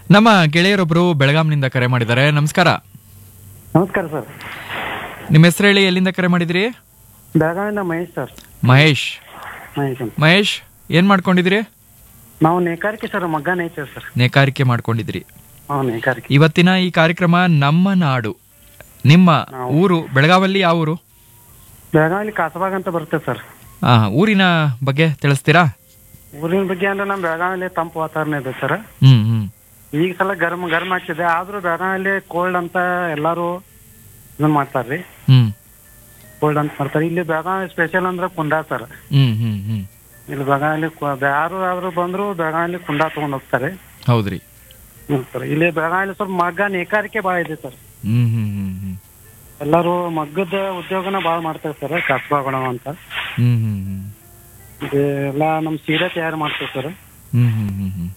ನಮ್ಮ ಗೆಳೆಯರೊಬ್ರು ಬೆಳಗಾಂನಿಂದ ಕರೆ ಮಾಡಿದ್ದಾರೆ ನಮಸ್ಕಾರ ನಮಸ್ಕಾರ ಸರ್ ನಿಮ್ಮ ಹೆಸರು ಹೇಳಿ ಎಲ್ಲಿಂದ ಕರೆ ಮಾಡಿದ್ರಿ ಬೆಳಗಾವಿಯಿಂದ ಮಹೇಶ್ ಸರ್ ಮಹೇಶ್ ಮಹೇಶ್ ಅಂತ ಮಹೇಶ್ ಏನ್ ಮಾಡ್ಕೊಂಡಿದ್ರಿ ನಾವು ನೇಕಾರಿಕೆ ಸರ್ ಮಗ್ಗ ನೇಯ್ತೇವೆ ಸರ್ ನೇಕಾರಿಕೆ ಮಾಡ್ಕೊಂಡಿದ್ರಿ ನಾವು ನೇಕಾರಿಕೆ ಇವತ್ತಿನ ಈ ಕಾರ್ಯಕ್ರಮ ನಮ್ಮ ನಾಡು ನಿಮ್ಮ ಊರು ಬೆಳಗಾವಲ್ಲಿ ಯಾವ ಊರು ಬೆಳಗಾವಿಲಿ ಕಾಸಬಾಗ್ ಅಂತ ಬರುತ್ತೆ ಸರ್ ಆ, ಊರಿನ ಬಗ್ಗೆ ತಿಳಿಸ್ತೀರಾ ಊರಿನ ಬಗ್ಗೆ ಅಂದ್ರೆ ನಮ್ಮ ಬೆಳಗಾವಿಲಿ ತಂಪು ವಾತಾವರಣ ಇದೆ ಸರ್ ಹ್ಮ್ ಹ್ಮ್ ಈಗ ಸಲ ಗರಂ ಗರಂ ಆಗ್ತಿದೆ ಆದ್ರೂ ಬೆಳಗಾವಿಲಿ ಕೋಲ್ಡ್ ಅಂತ ಎಲ್ಲಾರು ಇದನ್ನ ಮಾಡ್ತಾರ್ರಿ ಹ್ಮ್ ಕೋಲ್ಡ್ ಅಂತ ಮಾಡ್ತಾರೆ ಇಲ್ಲಿ ಬೆಳಗಾವಿ ಸ್ಪೆಷಲ್ ಅಂದ್ರೆ ಕುಂದಾ ಸರ್ ಹ್ಮ್ ಹ್ಮ್ ಹ್ಮ್ ಇಲ್ಲಿ ಬೆಳಗಾವಿಲಿ ಕು- ಯಾರು ಆದ್ರೂ ಬಂದ್ರು ಬೆಳಗಾವಿಲಿ ಕುಂದಾ ತಗೊಂಡ್ ಹೋಗ್ತಾರೆ ಹೌದ್ರಿ ಹ್ಮ್ ಸರ್ ಇಲ್ಲಿ ಬೆಳಗಾವಿಲಿ ಸ್ವಲ್ಪ ಮಗ್ಗ ನೇಕಾರಿಕೆ ಭಾಳ ಇದೆ ಸರ್ ಹ್ಮ್ ಹ್ಮ್ ಹ್ಮ್ ಹ್ಮ್ ಎಲ್ಲಾರು ಮಗ್ಗದ ಉದ್ಯೋಗನ ಭಾಳ ಮಾಡ್ತಾರೆ ಸರ್ ಕಾಸಬಾಗೋಣ ಅಂತ ಹ್ಮ್ ಹ್ಮ್ ಹ್ಮ್ ಇದು ಎಲ್ಲ ನಮ್ ಸೀರೆ ತಯಾರು ಮಾಡ್ತೇವೆ ಸರ್ ಹ್ಮ್ ಹ್ಮ್ ಹ್ಮ್ ಹ್ಮ್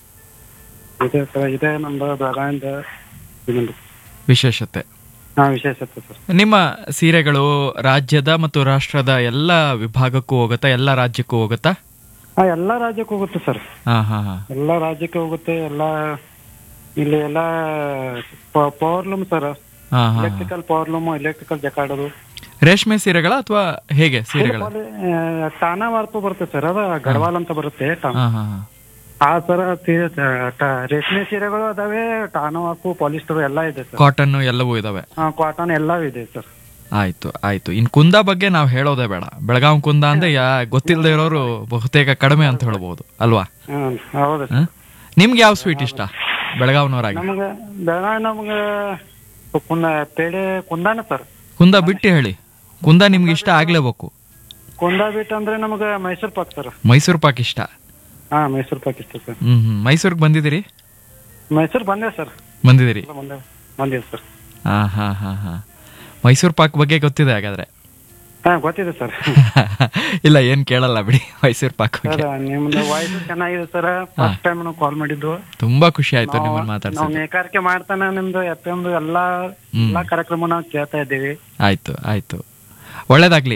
ಇದೆ ಸರ್ ಇದೇ ನಮ್ದು ಬೆಳಗಾವಿಂದ ಇದೊಂದು ವಿಶೇಷತೆ ಹಾ ವಿಶೇಷತೆ ಸರ್ ನಿಮ್ಮ ಸೀರೆಗಳು ರಾಜ್ಯದ ಮತ್ತು ರಾಷ್ಟ್ರದ ಎಲ್ಲ ವಿಭಾಗಕ್ಕೂ ಹೋಗುತ್ತಾ ಎಲ್ಲ ರಾಜ್ಯಕ್ಕೂ ಹೋಗುತ್ತಾ ಹಾ ಎಲ್ಲಾ ರಾಜ್ಯಕ್ಕೆ ಹೋಗುತ್ತೆ ಸರ್ ಹಾ ಹಾ ಹಾ ಎಲ್ಲಾ ರಾಜ್ಯಕ್ಕೆ ಹೋಗುತ್ತೆ ಎಲ್ಲಾ ಇಲ್ಲಿ ಎಲ್ಲ ಪವರ್ಲೂಮ್ ಸರ್ ಹಾ ಹಾ ಎಲೆಕ್ಟ್ರಿಕಲ್ ಪವರ್ಲೂಮ್ ಎಲೆಕ್ಟ್ರಿಕಲ್ ಜಕಾಡೋದು ರೇಷ್ಮೆ ಸೀರೆಗಳ ಅಥವಾ ಹೇಗೆ ಸೀರೆಗಳ ಟಾನಾ ವಾರ್ಪು ಬರುತ್ತೆ ಸರ್ ಅದ ಗಡವಾಲ್ ಅಂತ ಬರುತ್ತೆ ಟಾ- ಹಾ ಹಾ ಹಾ ಆ ಸರ ರೇಷ್ಮೆ ಸೀರೆಗಳು ಅದಾವೆ ಟಾನಾ ವಾರ್ಪು ಪಾಲಿಸ್ಟರ್ ಎಲ್ಲಾ ಇದೆ ಸರ್ ಕಾಟನ್ ಎಲ್ಲವೂ ಇದಾವೆ ಕಾಟನ್ ಎಲ್ಲಾ ಇದೆ ಸರ್ ಆಯ್ತು ಆಯ್ತು ಇನ್ ಕುಂದ ಬಗ್ಗೆ ನಾವು ಹೇಳೋದೇ ಬೇಡ ಬೆಳಗಾಂ ಕುಂದ ಅಂದ್ರೆ ಯಾ ಗೊತ್ತಿಲ್ಲದೆ ಇರೋರು ಬಹುತೇಕ ಕಡಿಮೆ ಅಂತ ಹೇಳ್ಬೋದು ಅಲ್ವಾ ಹ್ಮ್ ಹೌದು ಹ? ನಿಮ್ಗೆ ಯಾವ ಸ್ವೀಟ್ ಇಷ್ಟ ಬೆಳಗಾವ್ನವರಾಗಿ ನಮಗ ಬೆಳಗಾವಿ ನಮಗ ಕುಂದ ಪೇಡೆ ಕುಂದಾನ ಸರ್ ಕುಂದ ಬಿಟ್ಟು ಹೇಳಿ ಕುಂದ ನಿಮ್ಗೆ ಇಷ್ಟ ಆಗ್ಲೇಬೇಕು ಕುಂದ ಬಿಟ್ಟು ಅಂದ್ರೆ ನಮಗ ಮೈಸೂರ್ ಪಾಕ್ ಸರ್ ಮೈಸೂರು ಪಾಕ್ ಇಷ್ಟ ಹಾ ಮೈಸೂರ್ ಪಾಕ್ ಇಷ್ಟ ಸರ್ ಹ್ಮ್ ಹ್ಮ್ ಮೈಸೂರ್ಗೆ ಬಂದಿದ್ದೀರಿ ಮೈಸೂರ್ ಬಂದೆ ಸರ್ ಬಂದಿದ್ದೀರಿ ಬಂದೆ ಬಂದಿದೆ ಸರ್ ಹಾ ಹಾ ಹಾ ಹಾ ಮೈಸೂರು ಪಾಕ್ ಬಗ್ಗೆ ಗೊತ್ತಿದೆ ಹಾಗಾದ್ರೆ ಹಾ ಗೊತ್ತಿದೆ ಸರ್ ಇಲ್ಲ ಏನ್ ಕೇಳಲ್ಲ ಬಿಡಿ ಮೈಸೂರು ಪಾಕ್ ಬಗ್ಗೆ ಸರ್ ನಿಮ್ದು ವಾಯ್ಸ್ ಚೆನ್ನಾಗಿದೆ ಸರ್ ಫಸ್ಟ್ ಟೈಮ್ ನಾವು ಕಾಲ್ ಮಾಡಿದ್ದು ತುಂಬಾ ಖುಷಿ ಆಯ್ತು ನಿಮ್ಮನ್ನ ನಾವು ಮಾತಾಡ್ಸಿ ನೇಕಾರಿಕೆ ಮಾಡ್ತಾನೆ ನಿಮ್ದು ಎಫ್ ಎಲ್ಲಾ ಎಲ್ಲಾ ಕಾರ್ಯಕ್ರಮ ನಾವು ಕೇಳ್ತಾ ಇದ್ದೀವಿ ಆಯ್ತು ಆಯ್ತು ಒಳ್ಳೇದಾಗ್ಲಿ